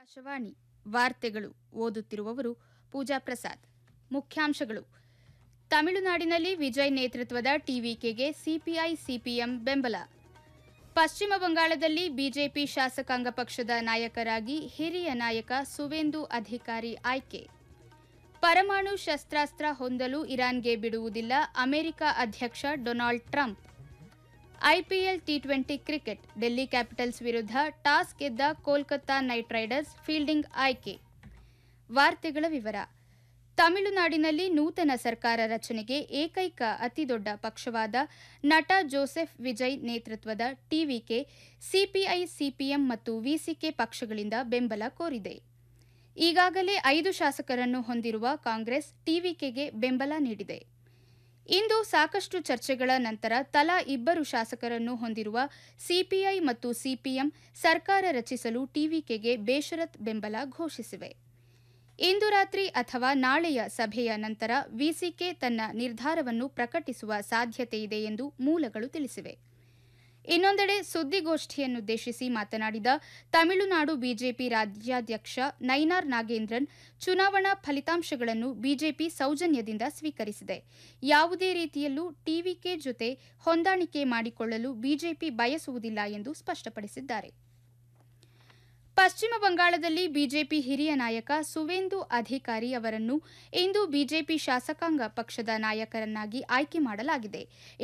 ಆಕಾಶವಾಣಿ ವಾರ್ತೆಗಳು ಓದುತ್ತಿರುವವರು ಪೂಜಾ ಪ್ರಸಾದ್ ಮುಖ್ಯಾಂಶಗಳು ತಮಿಳುನಾಡಿನಲ್ಲಿ ವಿಜಯ್ ನೇತೃತ್ವದ ಟಿವಿಕೆಗೆ ಸಿಪಿಐ ಸಿಪಿಎಂ ಬೆಂಬಲ ಪಶ್ಚಿಮ ಬಂಗಾಳದಲ್ಲಿ ಬಿಜೆಪಿ ಶಾಸಕಾಂಗ ಪಕ್ಷದ ನಾಯಕರಾಗಿ ಹಿರಿಯ ನಾಯಕ ಸುವೇಂದು ಅಧಿಕಾರಿ ಆಯ್ಕೆ ಪರಮಾಣು ಶಸ್ತ್ರಾಸ್ತ್ರ ಹೊಂದಲು ಇರಾನ್ಗೆ ಬಿಡುವುದಿಲ್ಲ ಅಮೆರಿಕ ಅಧ್ಯಕ್ಷ Donald Trump IPL T twenty cricket Delhi Capitals ವಿರುದ್ಧ ಟಾಸ್ ಗೆದ್ದ ಕೋಲ್ಕತ್ತಾ ನೈಟ್ ರೈಡರ್ಸ್ ಫೀಲ್ಡಿಂಗ್ ಆಯ್ಕೆ ವಾರ್ತೆಗಳ ವಿವರ ತಮಿಳುನಾಡಿನಲ್ಲಿ ನೂತನ ಸರ್ಕಾರ ರಚನೆಗೆ ಏಕೈಕ ಅತಿದೊಡ್ಡ ಪಕ್ಷವಾದ ನಟ ಜೋಸೆಫ್ ವಿಜಯ್ ನೇತೃತ್ವದ ಟಿವಿಕೆ ಸಿಪಿಐ ಸಿಪಿಎಂ ಮತ್ತು ವಿಸಿಕೆ ಪಕ್ಷಗಳಿಂದ ಬೆಂಬಲ ಕೋರಿದೆ ಈಗಾಗಲೇ ಐದು ಶಾಸಕರನ್ನು ಹೊಂದಿರುವ ಕಾಂಗ್ರೆಸ್ ಟಿವಿಕೆಗೆ ಬೆಂಬಲ ನೀಡಿದೆ ಇಂದು ಸಾಕಷ್ಟು ಚರ್ಚೆಗಳ ನಂತರ ತಲಾ ಇಬ್ಬರು ಶಾಸಕರನ್ನು ಹೊಂದಿರುವ ಸಿಪಿಐ ಮತ್ತು ಸಿಪಿಎಂ ಸರ್ಕಾರ ರಚಿಸಲು ಟಿವಿಕೆಗೆ ಬೇಷರತ್ ಬೆಂಬಲ ಘೋಷಿಸಿವೆ ಇಂದು ರಾತ್ರಿ ಅಥವಾ ನಾಳೆಯ ಸಭೆಯ ನಂತರ ವಿಸಿಕೆ ತನ್ನ ನಿರ್ಧಾರವನ್ನು ಪ್ರಕಟಿಸುವ ಸಾಧ್ಯತೆಯಿದೆ ಎಂದು ಮೂಲಗಳು ತಿಳಿಸಿವೆ ಇನ್ನೊಂದೆಡೆ ಸುದ್ದಿಗೋಷ್ಠಿಯನ್ನುದ್ದೇಶಿಸಿ ಮಾತನಾಡಿದ ತಮಿಳುನಾಡು ಬಿಜೆಪಿ ರಾಜ್ಯಾಧ್ಯಕ್ಷ ನೈನಾರ್ ನಾಗೇಂದ್ರನ್ ಚುನಾವಣಾ ಫಲಿತಾಂಶಗಳನ್ನು ಬಿಜೆಪಿ ಸೌಜನ್ಯದಿಂದ ಸ್ವೀಕರಿಸಿದೆ ಯಾವುದೇ ರೀತಿಯಲ್ಲೂ ಟಿವಿಕೆ ಜೊತೆ ಹೊಂದಾಣಿಕೆ ಮಾಡಿಕೊಳ್ಳಲು ಬಿಜೆಪಿ ಬಯಸುವುದಿಲ್ಲ ಎಂದು ಸ್ಪಷ್ಟಪಡಿಸಿದ್ದಾರೆ ಪಶ್ಚಿಮ ಬಂಗಾಳದಲ್ಲಿ ಬಿಜೆಪಿ ಹಿರಿಯ ನಾಯಕ ಸುವೇಂದು ಅಧಿಕಾರಿ ಅವರನ್ನು ಇಂದು ಬಿಜೆಪಿ ಶಾಸಕಾಂಗ ಪಕ್ಷದ ನಾಯಕರನ್ನಾಗಿ ಆಯ್ಕೆ ಮಾಡಲಾಗಿದೆ